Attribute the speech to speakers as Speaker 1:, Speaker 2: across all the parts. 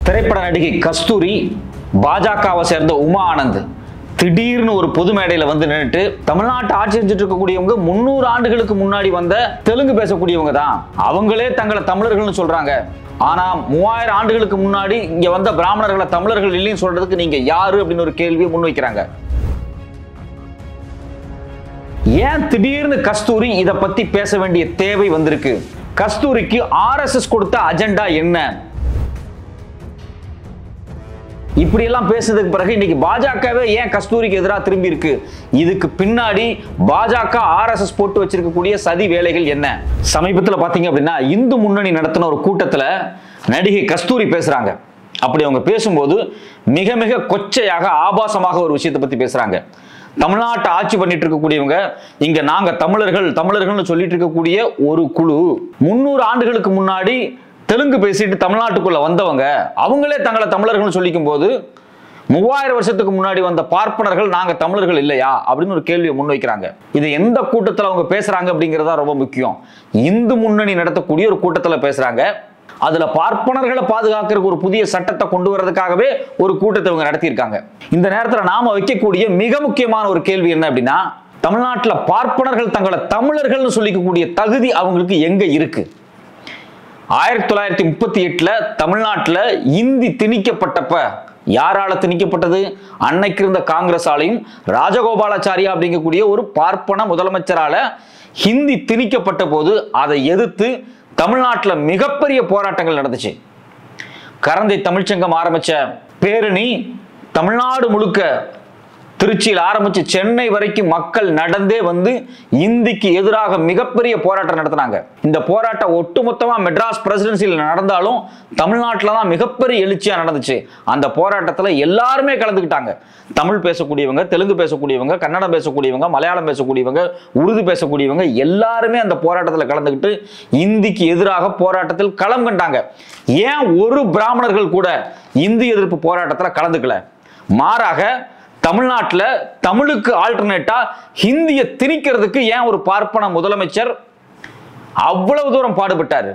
Speaker 1: திரைப்பட நடிகை கஸ்தூரி பாஜகவை சேர்ந்த உமா ஆனந்த் திடீர்னு ஒரு பொது மேடையில வந்து நின்னுட்டு தமிழ்நாட்டு ஆட்சி செஞ்சுட்டு இருக்கக்கூடியவங்க முன்னூறு ஆண்டுகளுக்கு முன்னாடி வந்த தெலுங்கு பேசக்கூடியவங்க தான் அவங்களே தங்களை தமிழர்கள்னு சொல்றாங்க ஆனா மூவாயிரம் ஆண்டுகளுக்கு முன்னாடி இங்க வந்த பிராமணர்களை தமிழர்கள் இல்லைன்னு சொல்றதுக்கு நீங்க யாரு அப்படின்னு ஒரு கேள்வியை முன்வைக்கிறாங்க ஏன் திடீர்னு கஸ்தூரி இத பத்தி பேச வேண்டிய தேவை வந்திருக்கு கஸ்தூரிக்கு ஆர்எஸ்எஸ் கொடுத்த அஜெண்டா என்ன இப்படி எல்லாம் பேசுனதுக்கு பிறகு இன்னைக்கு பாஜகவே ஏன் கஸ்தூரிக்கு எதிராக திரும்பி இருக்கு இதுக்கு பின்னாடி பாஜக ஆர்எஸ்எஸ் போட்டு வச்சிருக்கக்கூடிய சதி வேலைகள் என்ன சமீபத்தில் பாத்தீங்க அப்படின்னா இந்து முன்னணி நடத்தின ஒரு கூட்டத்தில் நடிகை கஸ்தூரி பேசுறாங்க அப்படி அவங்க பேசும்போது மிக மிக கொச்சையாக ஆபாசமாக ஒரு விஷயத்தை பத்தி பேசுறாங்க தமிழ்நாட்டை ஆட்சி பண்ணிட்டு இருக்கக்கூடியவங்க இங்க நாங்க தமிழர்கள் தமிழர்கள்னு சொல்லிட்டு இருக்கக்கூடிய ஒரு குழு முன்னூறு ஆண்டுகளுக்கு முன்னாடி தெலுங்கு பேசிட்டு தமிழ்நாட்டுக்குள்ள வந்தவங்க அவங்களே தங்களை தமிழர்கள்னு சொல்லிக்கும் போது மூவாயிரம் வருஷத்துக்கு முன்னாடி வந்த பார்ப்பனர்கள் நாங்க தமிழர்கள் இல்லையா அப்படின்னு ஒரு கேள்வியை முன்வைக்கிறாங்க இது எந்த கூட்டத்தில் அவங்க பேசுறாங்க அப்படிங்கிறது தான் ரொம்ப முக்கியம் இந்து முன்னணி நடத்தக்கூடிய ஒரு கூட்டத்தில் பேசுறாங்க அதுல பார்ப்பனர்களை பாதுகாக்கிறதுக்கு ஒரு புதிய சட்டத்தை கொண்டு வரதுக்காகவே ஒரு கூட்டத்தை இவங்க நடத்தியிருக்காங்க இந்த நேரத்தில் நாம வைக்கக்கூடிய மிக முக்கியமான ஒரு கேள்வி என்ன அப்படின்னா தமிழ்நாட்டில் பார்ப்பனர்கள் தங்களை தமிழர்கள்னு சொல்லிக்கக்கூடிய தகுதி அவங்களுக்கு எங்க இருக்கு ஆயிரத்தி தொள்ளாயிரத்தி முப்பத்தி எட்டுல தமிழ்நாட்டில் இந்தி திணிக்கப்பட்டப்ப யாரால திணிக்கப்பட்டது அன்னைக்கு இருந்த காங்கிரஸ் ஆலையும் ராஜகோபாலாச்சாரியா அப்படிங்கக்கூடிய ஒரு பார்ப்பன முதலமைச்சரால ஹிந்தி திணிக்கப்பட்ட போது அதை எதிர்த்து தமிழ்நாட்டில் மிகப்பெரிய போராட்டங்கள் நடந்துச்சு கரந்தை தமிழ்ச்சங்கம் ஆரம்பிச்ச பேரணி தமிழ்நாடு முழுக்க திருச்சியில் ஆரம்பிச்சு சென்னை வரைக்கும் மக்கள் நடந்தே வந்து இந்திக்கு எதிராக மிகப்பெரிய போராட்டம் நடத்தினாங்க இந்த போராட்டம் ஒட்டுமொத்தமா மெட்ராஸ் பிரசிடென்சியில் நடந்தாலும் தமிழ்நாட்டில் தான் மிகப்பெரிய எழுச்சியா நடந்துச்சு அந்த போராட்டத்தில் எல்லாருமே கலந்துக்கிட்டாங்க தமிழ் பேசக்கூடியவங்க தெலுங்கு பேசக்கூடியவங்க கன்னடம் பேசக்கூடியவங்க மலையாளம் பேசக்கூடியவங்க உருது பேசக்கூடியவங்க எல்லாருமே அந்த போராட்டத்தில் கலந்துக்கிட்டு இந்திக்கு எதிராக போராட்டத்தில் களம் கண்டாங்க ஏன் ஒரு பிராமணர்கள் கூட இந்தி எதிர்ப்பு போராட்டத்தில் கலந்துக்கல மாறாக தமிழ்நாட்டில் தமிழுக்கு ஆல்டர்னேட்டா ஹிந்தியை திணிக்கிறதுக்கு ஏன் ஒரு பார்ப்பன முதலமைச்சர் அவ்வளவு தூரம் பாடுபட்டாரு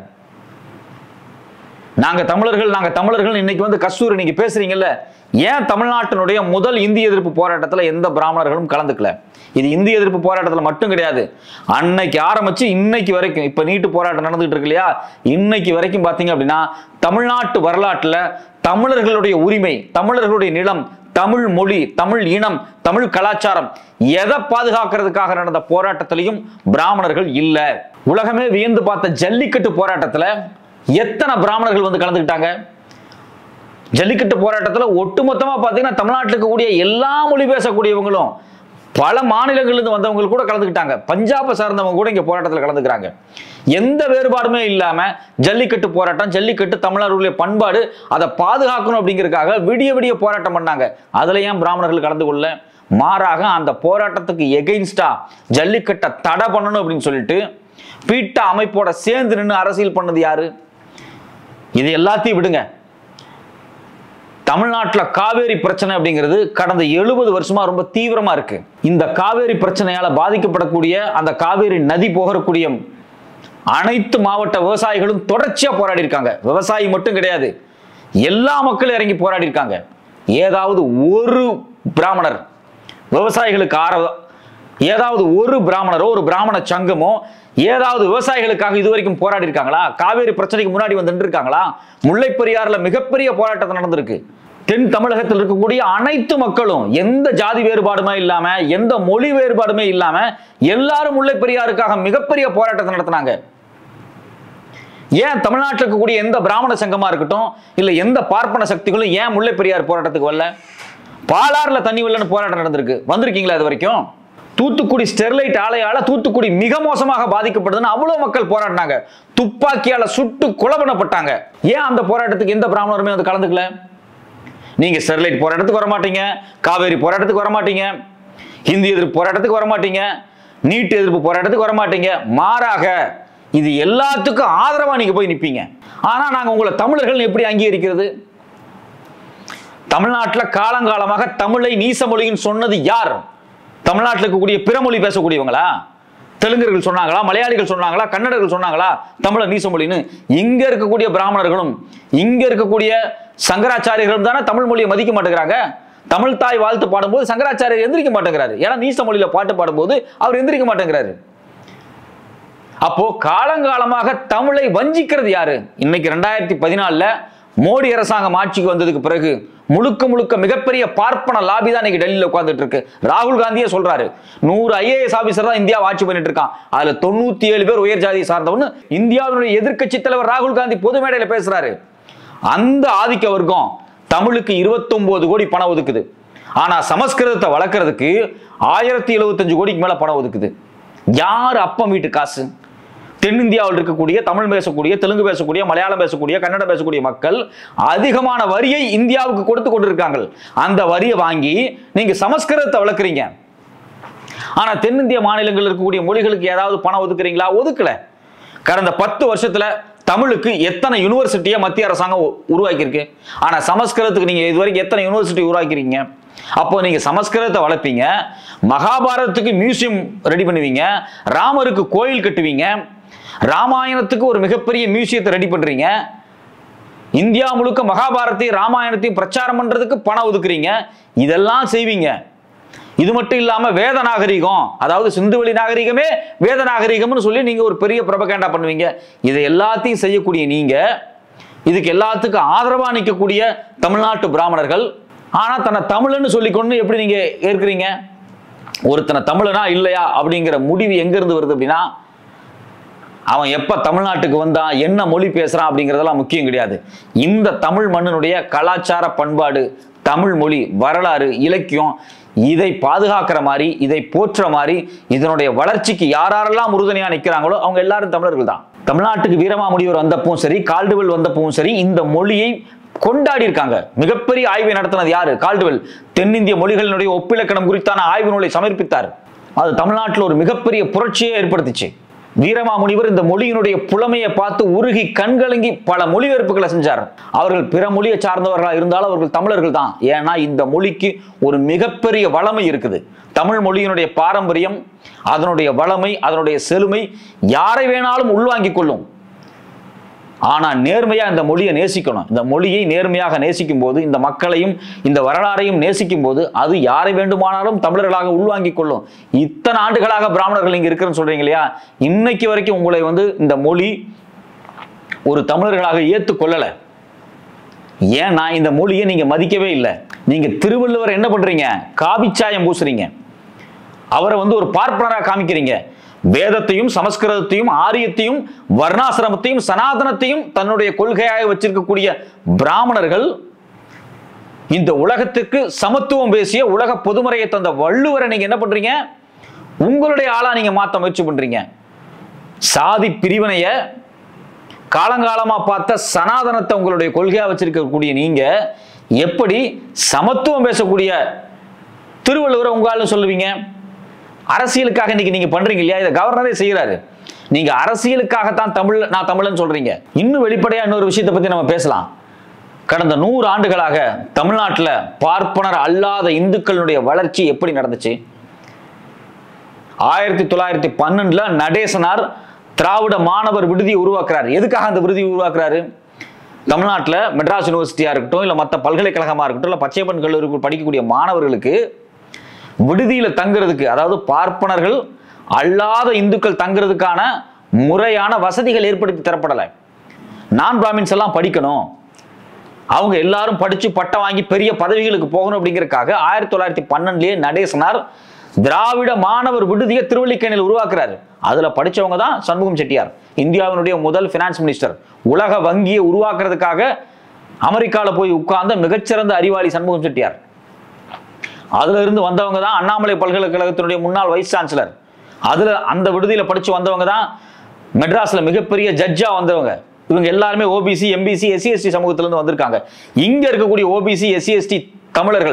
Speaker 1: நாங்க தமிழர்கள் நாங்க தமிழர்கள் இன்னைக்கு வந்து கஸ்தூரி நீங்க பேசுறீங்கல்ல ஏன் தமிழ்நாட்டினுடைய முதல் இந்திய எதிர்ப்பு போராட்டத்தில் எந்த பிராமணர்களும் கலந்துக்கல இது இந்திய எதிர்ப்பு போராட்டத்தில் மட்டும் கிடையாது அன்னைக்கு ஆரம்பிச்சு இன்னைக்கு வரைக்கும் இப்ப நீட்டு போராட்டம் நடந்துகிட்டு இருக்கு இல்லையா இன்னைக்கு வரைக்கும் பாத்தீங்க அப்படின்னா தமிழ்நாட்டு வரலாற்றுல தமிழர்களுடைய உரிமை தமிழர்களுடைய நிலம் தமிழ் மொழி தமிழ் இனம் தமிழ் கலாச்சாரம் எதை பாதுகாக்கிறதுக்காக நடந்த போராட்டத்திலையும் பிராமணர்கள் இல்ல உலகமே வியந்து பார்த்த ஜல்லிக்கட்டு போராட்டத்துல எத்தனை பிராமணர்கள் வந்து கலந்துக்கிட்டாங்க ஜல்லிக்கட்டு போராட்டத்துல ஒட்டுமொத்தமா பாத்தீங்கன்னா தமிழ்நாட்டில் இருக்கக்கூடிய எல்லா மொழி பேசக்கூடியவங்களும் பல மாநிலங்கள்லேருந்து வந்தவங்க கூட கலந்துக்கிட்டாங்க பஞ்சாபை சார்ந்தவங்க கூட இங்க போராட்டத்தில் கலந்துக்கிறாங்க எந்த வேறுபாடுமே இல்லாம ஜல்லிக்கட்டு போராட்டம் ஜல்லிக்கட்டு தமிழர்களுடைய பண்பாடு அதை பாதுகாக்கணும் அப்படிங்கிறதுக்காக விடிய விடிய போராட்டம் பண்ணாங்க அதுல ஏன் பிராமணர்கள் கலந்து கொள்ள மாறாக அந்த போராட்டத்துக்கு எகெயின்ஸ்டா ஜல்லிக்கட்டை தடை பண்ணணும் அப்படின்னு சொல்லிட்டு பீட்டா அமைப்போட சேர்ந்து நின்று அரசியல் பண்ணது யாரு இது எல்லாத்தையும் விடுங்க தமிழ்நாட்டில் காவேரி பிரச்சனை அப்படிங்கிறது கடந்த எழுபது வருஷமா ரொம்ப தீவிரமா இருக்கு இந்த காவேரி பிரச்சனையால பாதிக்கப்படக்கூடிய அந்த காவேரி நதி போகக்கூடிய அனைத்து மாவட்ட விவசாயிகளும் தொடர்ச்சியா போராடி இருக்காங்க விவசாயி மட்டும் கிடையாது எல்லா மக்களும் இறங்கி போராடி இருக்காங்க ஏதாவது ஒரு பிராமணர் விவசாயிகளுக்கு ஆர ஏதாவது ஒரு பிராமணரோ ஒரு பிராமண சங்கமோ ஏதாவது விவசாயிகளுக்காக இதுவரைக்கும் போராடி இருக்காங்களா காவேரி பிரச்சனைக்கு முன்னாடி வந்து நின்று இருக்காங்களா முல்லை பெரியாறுல மிகப்பெரிய போராட்டம் நடந்திருக்கு தென் தமிழகத்தில் இருக்கக்கூடிய அனைத்து மக்களும் எந்த ஜாதி வேறுபாடுமே இல்லாம எந்த மொழி வேறுபாடுமே இல்லாம எல்லாரும் முல்லை பெரியாருக்காக மிகப்பெரிய போராட்டத்தை நடத்தினாங்க ஏன் தமிழ்நாட்டில் இருக்கக்கூடிய எந்த பிராமண சங்கமா இருக்கட்டும் இல்ல எந்த பார்ப்பன சக்திகளும் ஏன் முல்லை பெரியார் போராட்டத்துக்கு வரல பாலாறுல தண்ணி வரலன்னு போராட்டம் நடந்திருக்கு வந்திருக்கீங்களா இது வரைக்கும் தூத்துக்குடி ஸ்டெர்லைட் ஆலையால தூத்துக்குடி மிக மோசமாக பாதிக்கப்படுதுன்னு அவ்வளவு மக்கள் போராடினாங்க துப்பாக்கியால சுட்டு கொலை பண்ணப்பட்டாங்க ஏன் அந்த போராட்டத்துக்கு எந்த பிராமணருமே வந்து கலந்துக்கல நீங்க ஸ்டெர்லைட் போராட்டத்துக்கு வர மாட்டீங்க காவேரி போராட்டத்துக்கு வர மாட்டீங்க ஹிந்தி எதிர்ப்பு போராட்டத்துக்கு வர மாட்டீங்க நீட் எதிர்ப்பு போராட்டத்துக்கு வர மாட்டீங்க மாறாக இது எல்லாத்துக்கும் ஆதரவா நீங்க போய் நிப்பீங்க ஆனா நாங்க உங்களை தமிழர்கள் எப்படி அங்கீகரிக்கிறது தமிழ்நாட்டில் காலங்காலமாக தமிழை நீச மொழின்னு சொன்னது யார் தமிழ்நாட்டில் இருக்கக்கூடிய பிற மொழி பேசக்கூடியவங்களா தெலுங்கர்கள் சொன்னாங்களா மலையாளிகள் சொன்னாங்களா கன்னடர்கள் சொன்னாங்களா தமிழ நீசமொழின்னு இங்க இருக்கக்கூடிய பிராமணர்களும் இங்க இருக்கக்கூடிய சங்கராச்சாரியர்களும் தானே தமிழ் மொழியை மதிக்க மாட்டேங்கிறாங்க தமிழ் தாய் வாழ்த்து பாடும்போது சங்கராச்சாரியர் எந்திரிக்க மாட்டேங்கிறாரு ஏன்னா நீச மொழியில பாட்டு பாடும்போது அவர் எந்திரிக்க மாட்டேங்கிறாரு அப்போ காலங்காலமாக தமிழை வஞ்சிக்கிறது யாரு இன்னைக்கு ரெண்டாயிரத்தி பதினாலுல மோடி அரசாங்கம் ஆட்சிக்கு வந்ததுக்கு பிறகு முழுக்க முழுக்க மிகப்பெரிய பார்ப்பன லாபி தான் இன்னைக்கு டெல்லியில உட்கார்ந்துட்டு இருக்கு ராகுல் காந்தியே சொல்றாரு நூறு ஐஏஎஸ் ஆபீசர் தான் இந்தியாவை ஆட்சி பண்ணிட்டு இருக்கான் அதுல தொண்ணூத்தி ஏழு பேர் உயர் ஜாதியை சார்ந்தவன்னு இந்தியாவினுடைய எதிர்க்கட்சி தலைவர் ராகுல் காந்தி பொது மேடையில பேசுறாரு அந்த ஆதிக்க வர்க்கம் தமிழுக்கு 29 கோடி பணம் ஒதுக்குது ஆனா சமஸ்கிருதத்தை வளர்க்கறதுக்கு ஆயிரத்தி எழுபத்தஞ்சு கோடிக்கு மேல பணம் ஒதுக்குது யார் அப்பம் வீட்டு காசு தென்னிந்தியாவில் இருக்கக்கூடிய தமிழ் பேசக்கூடிய தெலுங்கு பேசக்கூடிய மலையாளம் பேசக்கூடிய கன்னடம் பேசக்கூடிய மக்கள் அதிகமான வரியை இந்தியாவுக்கு கொடுத்து கொண்டிருக்காங்க அந்த வரியை வாங்கி நீங்க சமஸ்கிருதத்தை வளர்க்குறீங்க ஆனா தென்னிந்திய மாநிலங்கள் இருக்கக்கூடிய மொழிகளுக்கு ஏதாவது பணம் ஒதுக்குறீங்களா ஒதுக்கல கடந்த பத்து வருஷத்துல தமிழுக்கு எத்தனை யூனிவர்சிட்டியை மத்திய அரசாங்கம் உ- உருவாக்கியிருக்கு ஆனா சமஸ்கிருதத்துக்கு நீங்க இதுவரைக்கும் எத்தனை யூனிவர்சிட்டி உருவாக்கிறீங்க அப்போ நீங்க சமஸ்கிருதத்தை வளர்ப்பீங்க மகாபாரதத்துக்கு மியூசியம் ரெடி பண்ணுவீங்க ராமருக்கு கோயில் கட்டுவீங்க ராமாயணத்துக்கு ஒரு மிகப்பெரிய மியூசியத்தை ரெடி பண்றீங்க இந்தியா முழுக்க மகாபாரத்தையும் ராமாயணத்தையும் பிரச்சாரம் பண்றதுக்கு பணம் ஒதுக்குறீங்க இதெல்லாம் செய்வீங்க இது மட்டும் இல்லாம வேத நாகரிகம் அதாவது சிந்துவெளி நாகரிகமே வேத நாகரிகம்னு சொல்லி நீங்க ஒரு பெரிய பிரபகேண்டா பண்ணுவீங்க இதை எல்லாத்தையும் செய்யக்கூடிய நீங்க இதுக்கு எல்லாத்துக்கும் ஆதரவா நிற்கக்கூடிய தமிழ்நாட்டு பிராமணர்கள் ஆனா தன்னை தமிழன்னு சொல்லிக்கொண்டு எப்படி நீங்க ஏற்கிறீங்க ஒருத்தனை தமிழனா இல்லையா அப்படிங்கிற முடிவு எங்க இருந்து வருது அப்படின்னா அவன் எப்ப தமிழ்நாட்டுக்கு வந்தான் என்ன மொழி பேசுறான் அப்படிங்கிறதெல்லாம் முக்கியம் கிடையாது இந்த தமிழ் மண்ணினுடைய கலாச்சார பண்பாடு தமிழ் மொழி வரலாறு இலக்கியம் இதை பாதுகாக்கிற மாதிரி இதை போற்ற மாதிரி இதனுடைய வளர்ச்சிக்கு யாரெல்லாம் உறுதுணையா நிற்கிறாங்களோ அவங்க எல்லாரும் தமிழர்கள் தான் தமிழ்நாட்டுக்கு வீரமாமுடிவர் வந்தப்பவும் சரி கால்டுவெல் வந்தப்பவும் சரி இந்த மொழியை கொண்டாடி இருக்காங்க மிகப்பெரிய ஆய்வை நடத்தினது யாரு கால்டுவெல் தென்னிந்திய மொழிகளினுடைய ஒப்பிலக்கணம் குறித்தான ஆய்வு நூலை சமர்ப்பித்தார் அது தமிழ்நாட்டில் ஒரு மிகப்பெரிய புரட்சியை ஏற்படுத்திச்சு வீரமாமுனிவர் இந்த மொழியினுடைய புலமையை பார்த்து உருகி கண்கலங்கி பல மொழிபெயர்ப்புகளை செஞ்சார் அவர்கள் பிற மொழியை சார்ந்தவர்களாக இருந்தாலும் அவர்கள் தமிழர்கள் தான் ஏன்னா இந்த மொழிக்கு ஒரு மிகப்பெரிய வளமை இருக்குது தமிழ் மொழியினுடைய பாரம்பரியம் அதனுடைய வளமை அதனுடைய செழுமை யாரை வேணாலும் உள்வாங்கிக் கொள்ளும் ஆனா நேர்மையா இந்த மொழியை நேசிக்கணும் இந்த மொழியை நேர்மையாக நேசிக்கும் போது இந்த மக்களையும் இந்த வரலாறையும் நேசிக்கும் போது அது யாரை வேண்டுமானாலும் தமிழர்களாக உள்வாங்கிக் கொள்ளும் இத்தனை ஆண்டுகளாக பிராமணர்கள் இங்க இருக்கிறேன்னு சொல்றீங்க இல்லையா இன்னைக்கு வரைக்கும் உங்களை வந்து இந்த மொழி ஒரு தமிழர்களாக ஏற்றுக்கொள்ளல ஏன்னா இந்த மொழியை நீங்க மதிக்கவே இல்லை நீங்க திருவள்ளுவர் என்ன பண்றீங்க காவிச்சாயம் பூசுறீங்க அவரை வந்து ஒரு பார்ப்பனராக காமிக்கிறீங்க வேதத்தையும் சமஸ்கிருதத்தையும் ஆரியத்தையும் வர்ணாசிரமத்தையும் சனாதனத்தையும் தன்னுடைய கொள்கையாக வச்சிருக்கக்கூடிய பிராமணர்கள் இந்த உலகத்துக்கு சமத்துவம் பேசிய உலக பொதுமறையை தந்த வள்ளுவரை நீங்க என்ன பண்றீங்க உங்களுடைய ஆளா நீங்க மாத்த முயற்சி பண்றீங்க சாதி பிரிவினைய காலங்காலமா பார்த்த சனாதனத்தை உங்களுடைய கொள்கையா வச்சிருக்கக்கூடிய நீங்க எப்படி சமத்துவம் பேசக்கூடிய திருவள்ளுவரை உங்களால சொல்லுவீங்க அரசியலுக்காக இன்னைக்கு நீங்க பண்றீங்க இல்லையா இதை கவர்னரே செய்யறாரு நீங்க அரசியலுக்காகத்தான் தமிழ் நான் தமிழன் சொல்றீங்க இன்னும் வெளிப்படையா இன்னொரு விஷயத்தை பத்தி நம்ம பேசலாம் கடந்த நூறு ஆண்டுகளாக தமிழ்நாட்டில் பார்ப்பனர் அல்லாத இந்துக்களுடைய வளர்ச்சி எப்படி நடந்துச்சு ஆயிரத்தி தொள்ளாயிரத்தி பன்னெண்டுல நடேசனார் திராவிட மாணவர் விடுதியை உருவாக்குறாரு எதுக்காக அந்த விடுதியை உருவாக்குறாரு தமிழ்நாட்டில் மெட்ராஸ் யூனிவர்சிட்டியா இருக்கட்டும் இல்லை மற்ற பல்கலைக்கழகமா இருக்கட்டும் இல்லை பச்சையப்பன் கல்லூரிக்கு படிக்கக்கூடிய மாணவர்களுக்கு விடுதியில தங்குறதுக்கு அதாவது பார்ப்பனர்கள் அல்லாத இந்துக்கள் தங்குறதுக்கான முறையான வசதிகள் ஏற்படுத்தி தரப்படலை நான் பிராமின்ஸ் எல்லாம் படிக்கணும் அவங்க எல்லாரும் படிச்சு பட்டம் வாங்கி பெரிய பதவிகளுக்கு போகணும் அப்படிங்கறதுக்காக ஆயிரத்தி தொள்ளாயிரத்தி பன்னெண்டுலயே நடேசனார் திராவிட மாணவர் விடுதியை திருவள்ளிக்கேணியில் உருவாக்குறாரு அதுல படிச்சவங்க தான் சண்முகம் செட்டியார் இந்தியாவினுடைய முதல் பினான்ஸ் மினிஸ்டர் உலக வங்கியை உருவாக்குறதுக்காக அமெரிக்கால போய் உட்கார்ந்த மிகச்சிறந்த அறிவாளி சண்முகம் செட்டியார் அதுல இருந்து வந்தவங்க தான் அண்ணாமலை பல்கலைக்கழகத்தினுடைய முன்னாள் வைஸ் சான்சலர் அதுல அந்த விடுதியில படிச்சு வந்தவங்க தான் மெட்ராஸ்ல மிகப்பெரிய ஜட்ஜா வந்தவங்க இவங்க எல்லாருமே ஓபிசி எம்பிசி எஸ்சி எஸ்டி சமூகத்துல இருந்து வந்திருக்காங்க இங்க இருக்கக்கூடிய ஓபிசி எஸ்சி எஸ்டி தமிழர்கள்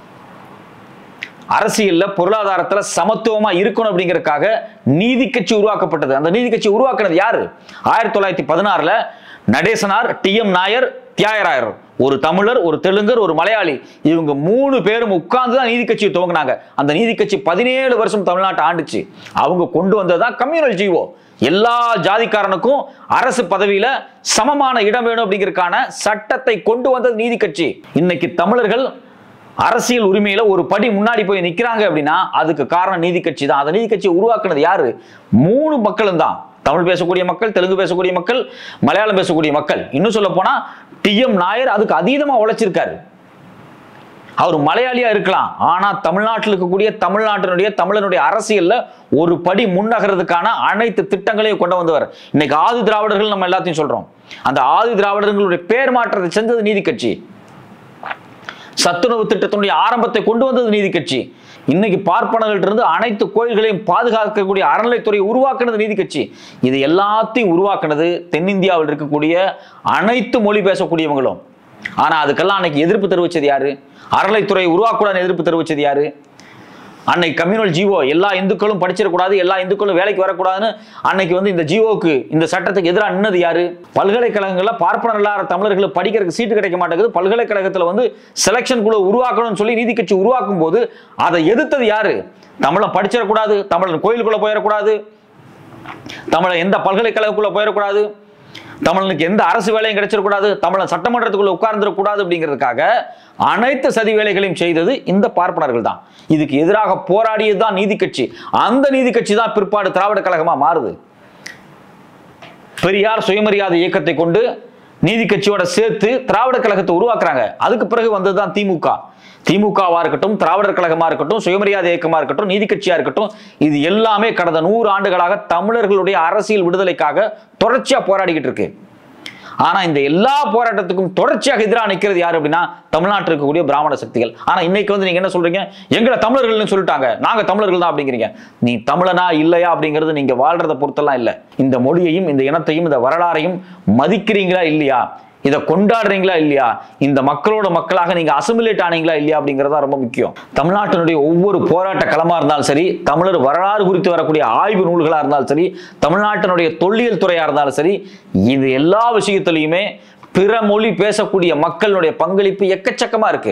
Speaker 1: அரசியல்ல பொருளாதாரத்துல சமத்துவமா இருக்கணும் அப்படிங்கறதுக்காக நீதி கட்சி உருவாக்கப்பட்டது அந்த நீதி கட்சி உருவாக்குனது யாரு ஆயிரத்தி தொள்ளாயிரத்தி பதினாறுல நடேசனார் டி எம் நாயர் தியாகராயர் ஒரு தமிழர் ஒரு தெலுங்கர் ஒரு மலையாளி இவங்க மூணு பேரும் உட்கார்ந்து தான் நீதி கட்சியை துவங்கினாங்க அந்த நீதி கட்சி பதினேழு வருஷம் தமிழ்நாட்டை ஆண்டுச்சு அவங்க கொண்டு வந்ததுதான் கம்யூனல் ஜீவோ எல்லா ஜாதிக்காரனுக்கும் அரசு பதவியில சமமான இடம் வேணும் அப்படிங்கறதுக்கான சட்டத்தை கொண்டு வந்தது நீதி கட்சி இன்னைக்கு தமிழர்கள் அரசியல் உரிமையில ஒரு படி முன்னாடி போய் நிக்கிறாங்க அப்படின்னா அதுக்கு காரணம் நீதி கட்சி தான் அந்த நீதி கட்சியை உருவாக்குனது யாரு மூணு மக்களும் தான் தமிழ் பேசக்கூடிய மக்கள் தெலுங்கு பேசக்கூடிய மக்கள் மலையாளம் பேசக்கூடிய மக்கள் இன்னும் சொல்ல போனா டி எம் நாயர் அதுக்கு அதீதமா உழைச்சிருக்காரு அவர் மலையாளியா இருக்கலாம் ஆனா தமிழ்நாட்டில் இருக்கக்கூடிய தமிழ்நாட்டினுடைய தமிழனுடைய அரசியல்ல ஒரு படி முன்னகரதுக்கான அனைத்து திட்டங்களையும் கொண்டு வந்தவர் இன்னைக்கு ஆதி திராவிடர்கள் நம்ம எல்லாத்தையும் சொல்றோம் அந்த ஆதி திராவிடர்களுடைய பேர் மாற்றத்தை செஞ்சது நீதி கட்சி சத்துணவு திட்டத்தினுடைய ஆரம்பத்தை கொண்டு வந்தது நீதி கட்சி இன்னைக்கு பார்ப்பனர்கள்ட்ட இருந்து அனைத்து கோயில்களையும் பாதுகாக்கக்கூடிய அறநிலைத்துறையை உருவாக்குனது நீதி கட்சி இது எல்லாத்தையும் உருவாக்குனது தென்னிந்தியாவில் இருக்கக்கூடிய அனைத்து மொழி பேசக்கூடியவங்களும் ஆனா அதுக்கெல்லாம் அன்னைக்கு எதிர்ப்பு தெரிவிச்சது யாரு அறநிலைத்துறையை உருவாக்கூடாது எதிர்ப்பு தெரிவிச்சது யாரு அன்னைக்கு கம்யூனல் ஜீவோ எல்லா இந்துக்களும் படிச்சிடக்கூடாது எல்லா இந்துக்களும் வேலைக்கு வரக்கூடாதுன்னு அன்னைக்கு வந்து இந்த ஜீவோக்கு இந்த சட்டத்துக்கு எதிராக நின்னது யாரு பல்கலைக்கழகங்கள்ல பார்ப்பனர் இல்லாத தமிழர்களுக்கு படிக்கிறதுக்கு சீட்டு கிடைக்க மாட்டேங்குது பல்கலைக்கழகத்துல வந்து செலெக்ஷன் குழு உருவாக்கணும்னு சொல்லி நீதி கட்சி உருவாக்கும் போது அதை எதிர்த்தது யாரு தமிழன் படிச்சிடக்கூடாது தமிழன் கோயிலுக்குள்ள போயிடக்கூடாது தமிழன் எந்த பல்கலைக்கழகக்குள்ள போயிடக்கூடாது தமிழனுக்கு எந்த அரசு வேலையும் கிடைச்சிடக்கூடாது தமிழன் சட்டமன்றத்துக்குள்ள உட்கார்ந்துடக்கூடாது அப்படிங்கிறதுக்காக அனைத்து சதி வேலைகளையும் செய்தது இந்த பார்ப்பனர்கள் தான் இதுக்கு எதிராக போராடியது தான் நீதி கட்சி அந்த நீதி கட்சி தான் பிற்பாடு திராவிட கழகமா மாறுது பெரியார் சுயமரியாதை இயக்கத்தை கொண்டு நீதி கட்சியோட சேர்த்து திராவிட கழகத்தை உருவாக்குறாங்க அதுக்கு பிறகு வந்ததுதான் திமுக திமுகவா இருக்கட்டும் திராவிடர் கழகமா இருக்கட்டும் சுயமரியாதை இயக்கமா இருக்கட்டும் நீதி கட்சியா இருக்கட்டும் இது எல்லாமே கடந்த நூறு ஆண்டுகளாக தமிழர்களுடைய அரசியல் விடுதலைக்காக தொடர்ச்சியா போராடிக்கிட்டு இருக்கு ஆனா இந்த எல்லா போராட்டத்துக்கும் தொடர்ச்சியாக எதிராக நிக்கிறது யாரு அப்படின்னா தமிழ்நாட்டில் இருக்கக்கூடிய பிராமண சக்திகள் ஆனா இன்னைக்கு வந்து நீங்க என்ன சொல்றீங்க எங்களை தமிழர்கள்னு சொல்லிட்டாங்க நாங்க தமிழர்கள் தான் அப்படிங்கிறீங்க நீ தமிழனா இல்லையா அப்படிங்கிறது நீங்க வாழ்றத பொறுத்தெல்லாம் இல்ல இந்த மொழியையும் இந்த இனத்தையும் இந்த வரலாறையும் மதிக்கிறீங்களா இல்லையா இதை கொண்டாடுறீங்களா இல்லையா இந்த மக்களோட மக்களாக நீங்க அசிமிலேட் ஆனீங்களா இல்லையா அப்படிங்கறதா ரொம்ப முக்கியம் தமிழ்நாட்டினுடைய ஒவ்வொரு போராட்ட களமா இருந்தாலும் சரி தமிழர் வரலாறு குறித்து வரக்கூடிய ஆய்வு நூல்களா இருந்தாலும் சரி தமிழ்நாட்டினுடைய தொல்லியல் துறையா இருந்தாலும் சரி இது எல்லா விஷயத்திலையுமே பிற மொழி பேசக்கூடிய மக்களுடைய பங்களிப்பு எக்கச்சக்கமா இருக்கு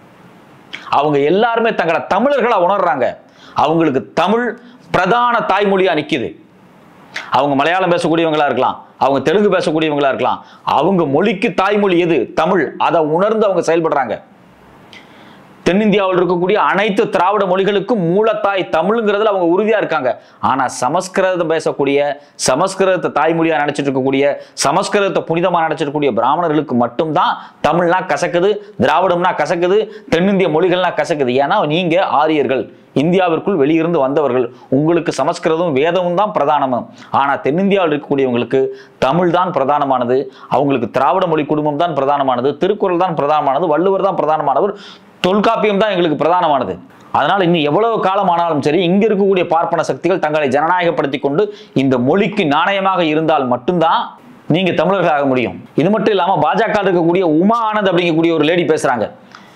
Speaker 1: அவங்க எல்லாருமே தங்களை தமிழர்களா உணர்றாங்க அவங்களுக்கு தமிழ் பிரதான தாய்மொழியா நிக்குது அவங்க மலையாளம் பேசக்கூடியவங்களா இருக்கலாம் அவங்க தெலுங்கு பேசக்கூடியவங்களா இருக்கலாம் அவங்க மொழிக்கு தாய்மொழி எது தமிழ் அதை உணர்ந்து அவங்க செயல்படுறாங்க தென்னிந்தியாவில் இருக்கக்கூடிய அனைத்து திராவிட மொழிகளுக்கும் மூலத்தாய் தமிழுங்கிறதுல அவங்க உறுதியா இருக்காங்க ஆனா சமஸ்கிருதம் பேசக்கூடிய சமஸ்கிருதத்தை தாய்மொழியா நினைச்சிட்டு இருக்கக்கூடிய சமஸ்கிருதத்தை புனிதமா நினைச்சிட்டு இருக்கக்கூடிய பிராமணர்களுக்கு மட்டும்தான் தமிழ்னா கசக்குது திராவிடம்னா கசக்குது தென்னிந்திய மொழிகள்னா கசக்குது ஏன்னா நீங்க ஆரியர்கள் இந்தியாவிற்குள் வெளியிருந்து வந்தவர்கள் உங்களுக்கு சமஸ்கிருதம் வேதமும் தான் பிரதானமும் ஆனா தென்னிந்தியாவில் இருக்கக்கூடியவங்களுக்கு தமிழ் தான் பிரதானமானது அவங்களுக்கு திராவிட மொழி குடும்பம் தான் பிரதானமானது திருக்குறள் தான் பிரதானமானது வள்ளுவர் தான் பிரதானமானவர் தொல்காப்பியம் தான் எங்களுக்கு பிரதானமானது அதனால் இன்னும் எவ்வளவு காலம் ஆனாலும் சரி இங்க இருக்கக்கூடிய பார்ப்பன சக்திகள் தங்களை ஜனநாயகப்படுத்தி கொண்டு இந்த மொழிக்கு நாணயமாக இருந்தால் மட்டும்தான் நீங்க தமிழர்களாக முடியும் இது மட்டும் இல்லாம பாஜக இருக்கக்கூடிய உமா ஆனந்த் அப்படிங்கக்கூடிய ஒரு லேடி பேசுறாங்க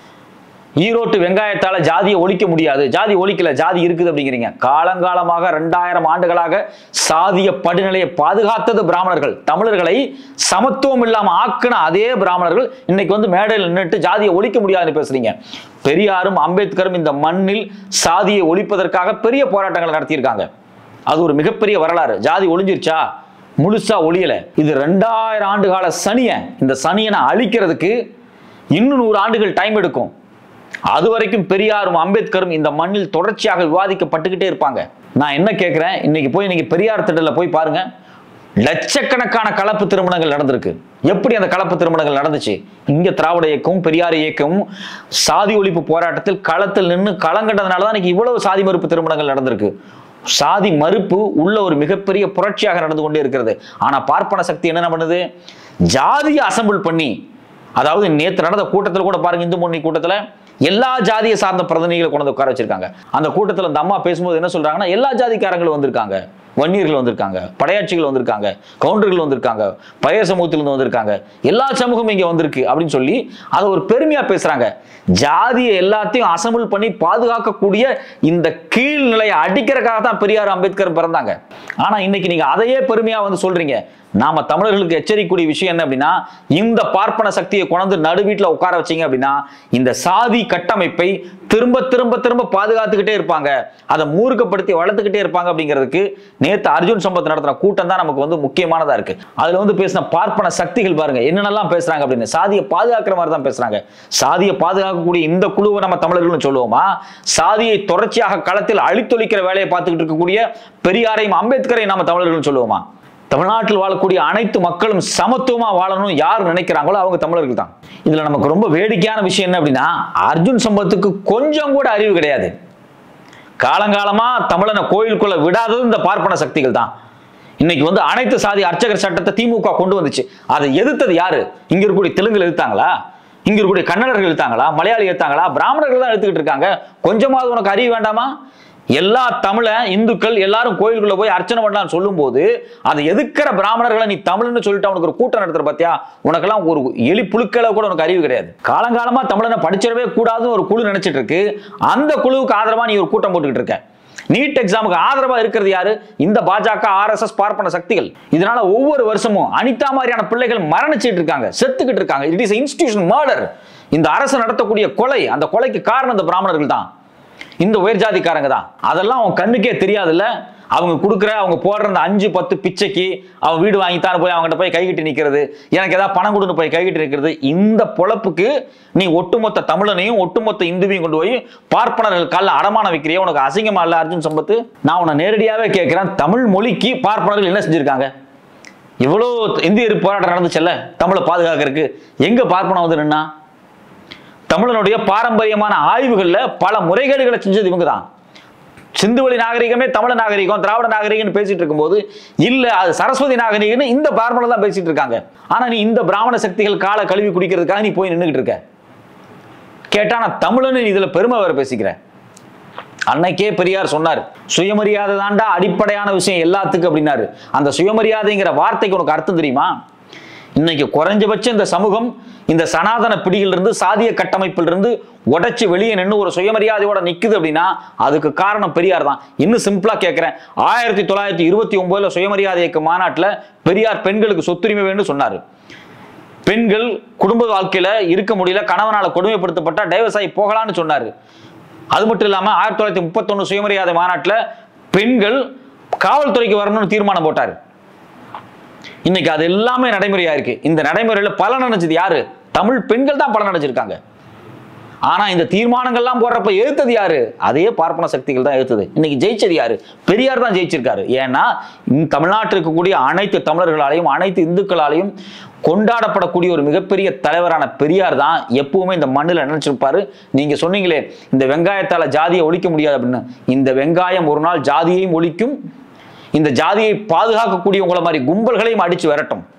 Speaker 1: ஈரோட்டு வெங்காயத்தால ஜாதியை ஒழிக்க முடியாது ஜாதி ஒழிக்கல ஜாதி இருக்குது அப்படிங்கிறீங்க காலங்காலமாக ரெண்டாயிரம் ஆண்டுகளாக சாதிய படுநிலையை பாதுகாத்தது பிராமணர்கள் தமிழர்களை சமத்துவம் இல்லாம ஆக்கின அதே பிராமணர்கள் இன்னைக்கு வந்து மேடையில் நின்றுட்டு ஜாதியை ஒழிக்க முடியாதுன்னு பேசுறீங்க பெரியாரும் அம்பேத்கரும் இந்த மண்ணில் சாதியை ஒழிப்பதற்காக பெரிய போராட்டங்கள் நடத்தியிருக்காங்க அது ஒரு மிகப்பெரிய வரலாறு ஜாதி ஒழிஞ்சிருச்சா முழுசா ஒழியல இது ரெண்டாயிரம் ஆண்டு கால சனியை இந்த சனியனை அழிக்கிறதுக்கு இன்னும் நூறு ஆண்டுகள் டைம் எடுக்கும் அது வரைக்கும் பெரியாரும் அம்பேத்கரும் இந்த மண்ணில் தொடர்ச்சியாக விவாதிக்கப்பட்டுக்கிட்டே இருப்பாங்க நான் என்ன கேட்கிறேன் இன்னைக்கு போய் நீங்க பெரியார் திடல்ல போய் பாருங்க லட்சக்கணக்கான கலப்பு திருமணங்கள் நடந்திருக்கு எப்படி அந்த கலப்பு திருமணங்கள் நடந்துச்சு இங்க திராவிட இயக்கமும் பெரியார் இயக்கமும் சாதி ஒழிப்பு போராட்டத்தில் களத்தில் நின்று களங்கண்டதுனால தான் இன்னைக்கு இவ்வளவு சாதி மறுப்பு திருமணங்கள் நடந்திருக்கு சாதி மறுப்பு உள்ள ஒரு மிகப்பெரிய புரட்சியாக நடந்து கொண்டே இருக்கிறது ஆனா பார்ப்பன சக்தி என்ன பண்ணுது ஜாதியை அசம்பிள் பண்ணி அதாவது நேற்று நடந்த கூட்டத்தில் கூட பாருங்க இந்து முன்னணி கூட்டத்தில் எல்லா ஜாதியை சார்ந்த பிரதிநிதிகளை கொண்டு வந்து உட்கார வச்சிருக்காங்க அந்த கூட்டத்தில் அந்த அம்மா பேசும்போது என்ன சொல்றாங்கன்னா எல்லா ஜாதிக்காரங்களும் வந்திருக்காங்க வன்னியர்கள் வந்திருக்காங்க படையாட்சிகள் வந்திருக்காங்க கவுண்டர்கள் வந்திருக்காங்க பழைய சமூகத்திலிருந்து வந்திருக்காங்க எல்லா சமூகமும் இங்க வந்திருக்கு அப்படின்னு சொல்லி அதை ஒரு பெருமையா பேசுறாங்க ஜாதியை எல்லாத்தையும் அசம்பிள் பண்ணி பாதுகாக்கக்கூடிய இந்த கீழ்நிலையை அடிக்கிறதுக்காக தான் பெரியார் அம்பேத்கர் பிறந்தாங்க ஆனா இன்னைக்கு நீங்க அதையே பெருமையா வந்து சொல்றீங்க நாம தமிழர்களுக்கு எச்சரிக்கக்கூடிய விஷயம் என்ன அப்படின்னா இந்த பார்ப்பன சக்தியை கொண்டு நடு வீட்டில் உட்கார வச்சீங்க அப்படின்னா இந்த சாதி கட்டமைப்பை திரும்ப திரும்ப திரும்ப பாதுகாத்துக்கிட்டே இருப்பாங்க அதை மூர்க்கப்படுத்தி வளர்த்துக்கிட்டே இருப்பாங்க அப்படிங்கிறதுக்கு நேத்து அர்ஜுன் சம்பத் நடத்தின கூட்டம் தான் நமக்கு வந்து முக்கியமானதா இருக்கு அதுல வந்து பேசின பார்ப்பன சக்திகள் பாருங்க என்னென்னலாம் பேசுறாங்க அப்படின்னு சாதியை பாதுகாக்கிற மாதிரி தான் பேசுறாங்க சாதியை பாதுகாக்கக்கூடிய இந்த குழுவை நம்ம தமிழர்கள்னு சொல்லுவோமா சாதியை தொடர்ச்சியாக களத்தில் அழித்தொழிக்கிற வேலையை பார்த்துக்கிட்டு இருக்கக்கூடிய பெரியாரையும் அம்பேத்கரையும் நம்ம தமிழர்கள்னு சொல்லுவோமா தமிழ்நாட்டில் வாழக்கூடிய அனைத்து மக்களும் சமத்துவமா வாழணும் யார் நினைக்கிறாங்களோ அவங்க தமிழர்கள் தான் இதுல நமக்கு ரொம்ப வேடிக்கையான விஷயம் என்ன அப்படின்னா அர்ஜுன் சம்பத்துக்கு கொஞ்சம் கூட அறிவு கிடையாது காலங்காலமா தமிழனை கோயிலுக்குள்ள விடாதது இந்த பார்ப்பன சக்திகள் தான் இன்னைக்கு வந்து அனைத்து சாதி அர்ச்சகர் சட்டத்தை திமுக கொண்டு வந்துச்சு அதை எதிர்த்தது யாரு இங்க இருக்கக்கூடிய தெலுங்குல எதிர்த்தாங்களா இங்க இருக்கக்கூடிய கன்னடர்கள் எழுத்தாங்களா மலையாளி எழுத்தாங்களா பிராமணர்கள் தான் எடுத்துக்கிட்டு இருக்காங்க கொஞ்சமாவது உனக்கு அறிவு வேண்டாமா எல்லா தமிழ இந்துக்கள் எல்லாரும் கோயிலுக்குள்ள போய் அர்ச்சனை பண்ணலாம்னு சொல்லும்போது அதை எதுக்கிற பிராமணர்களை நீ தமிழ்னு சொல்லிட்டு அவனுக்கு ஒரு கூட்டம் நடத்துற பாத்தியா உனக்கெல்லாம் ஒரு எலி புழுக்களை கூட உனக்கு அறிவு கிடையாது காலங்காலமா தமிழனை படிச்சிடவே கூடாதுன்னு ஒரு குழு நினைச்சிட்டு இருக்கு அந்த குழுவுக்கு ஆதரவா நீ ஒரு கூட்டம் போட்டுக்கிட்டு இருக்க நீட் எக்ஸாமுக்கு ஆதரவா இருக்கிறது யாரு இந்த பாஜக ஆர்எஸ்எஸ் பார்ப்பன சக்திகள் இதனால ஒவ்வொரு வருஷமும் அனிதா மாதிரியான பிள்ளைகள் மரணிச்சிட்டு இருக்காங்க செத்துக்கிட்டு இருக்காங்க இட் இஸ் இன்ஸ்டிடியூஷன் மர்டர் இந்த அரசு நடத்தக்கூடிய கொலை அந்த கொலைக்கு காரணம் இந்த பிராமணர்கள் தான் இந்த உயர் ஜாதிக்காரங்க தான் அதெல்லாம் அவன் கண்ணுக்கே தெரியாதுல்ல அவங்க கொடுக்குற அவங்க போடுற அந்த அஞ்சு பத்து பிச்சைக்கு அவன் வீடு வாங்கித்தான் போய் அவங்ககிட்ட போய் கைகிட்டு நிற்கிறது எனக்கு ஏதாவது பணம் கொடுன்னு போய் கைகிட்டு நிற்கிறது இந்த பொழப்புக்கு நீ ஒட்டுமொத்த தமிழனையும் ஒட்டுமொத்த இந்துவையும் கொண்டு போய் பார்ப்பனர்கள் காலில் அடமான வைக்கிறிய உனக்கு அசிங்கமா இல்ல அர்ஜுன் சம்பத்து நான் உன்னை நேரடியாவே கேட்கிறேன் தமிழ் மொழிக்கு பார்ப்பனர்கள் என்ன செஞ்சிருக்காங்க இவ்வளோ இந்திய போராட்டம் நடந்துச்சுல்ல தமிழை பாதுகாக்கிறதுக்கு எங்க பார்ப்பனம் வந்து நின்னா தமிழனுடைய பாரம்பரியமான ஆய்வுகள்ல பல முறைகேடுகளை செஞ்சது இவங்க தான் சிந்துவெளி நாகரிகமே தமிழ நாகரிகம் திராவிட நாகரிகம்னு பேசிட்டு இருக்கும்போது இல்ல அது சரஸ்வதி நாகரிகம்னு இந்த பார்ப்பனர் தான் பேசிட்டு இருக்காங்க ஆனா நீ இந்த பிராமண சக்திகள் காலை கழுவி குடிக்கிறதுக்காக நீ போய் நின்றுகிட்டு இருக்க கேட்டா நான் தமிழன்னு நீ இதுல பெருமை வேற பேசிக்கிறேன் அன்னைக்கே பெரியார் சொன்னார் சுயமரியாதை தாண்டா அடிப்படையான விஷயம் எல்லாத்துக்கும் அப்படின்னாரு அந்த சுயமரியாதைங்கிற வார்த்தைக்கு உனக்கு அர்த்தம் தெரியுமா இன்னைக்கு குறைஞ்சபட்சம் இந்த சமூகம் இந்த சனாதன பிடியிலிருந்து சாதிய கட்டமைப்பிலிருந்து உடைச்சு வெளியே நின்று ஒரு சுயமரியாதையோட நிக்குது அப்படின்னா அதுக்கு காரணம் பெரியார் தான் இன்னும் சிம்பிளா கேட்கிறேன் ஆயிரத்தி தொள்ளாயிரத்தி இருபத்தி ஒன்பதுல சுயமரியாதை இயக்க மாநாட்டுல பெரியார் பெண்களுக்கு சொத்துரிமை வேணும்னு சொன்னாரு பெண்கள் குடும்ப வாழ்க்கையில இருக்க முடியல கணவனால கொடுமைப்படுத்தப்பட்டா டைவர்ஸ் ஆகி போகலாம்னு சொன்னாரு அது மட்டும் இல்லாம ஆயிரத்தி தொள்ளாயிரத்தி முப்பத்தொன்னு சுயமரியாதை மாநாட்டுல பெண்கள் காவல்துறைக்கு வரணும்னு தீர்மானம் போட்டாரு இன்னைக்கு அது எல்லாமே நடைமுறையா இருக்கு இந்த நடைமுறையில பலன் அடைஞ்சது யாரு தமிழ் பெண்கள் தான் பலன் அடைஞ்சிருக்காங்க ஆனா இந்த தீர்மானங்கள்லாம் போடுறப்ப எதிர்த்தது யாரு அதே பார்ப்பன சக்திகள் தான் எதிர்த்தது இன்னைக்கு ஜெயிச்சது யாரு பெரியார் தான் ஜெயிச்சிருக்காரு ஏன்னா இந்த தமிழ்நாட்டில் இருக்கக்கூடிய அனைத்து தமிழர்களாலையும் அனைத்து இந்துக்களாலையும் கொண்டாடப்படக்கூடிய ஒரு மிகப்பெரிய தலைவரான பெரியார் தான் எப்பவுமே இந்த மண்ணில் நினைச்சிருப்பாரு நீங்க சொன்னீங்களே இந்த வெங்காயத்தால ஜாதியை ஒழிக்க முடியாது அப்படின்னு இந்த வெங்காயம் ஒரு நாள் ஜாதியையும் ஒழிக்கும் இந்த ஜாதியை பாதுகாக்கக்கூடிய உங்களை மாதிரி கும்பல்களையும் அடிச்சு விரட்டும்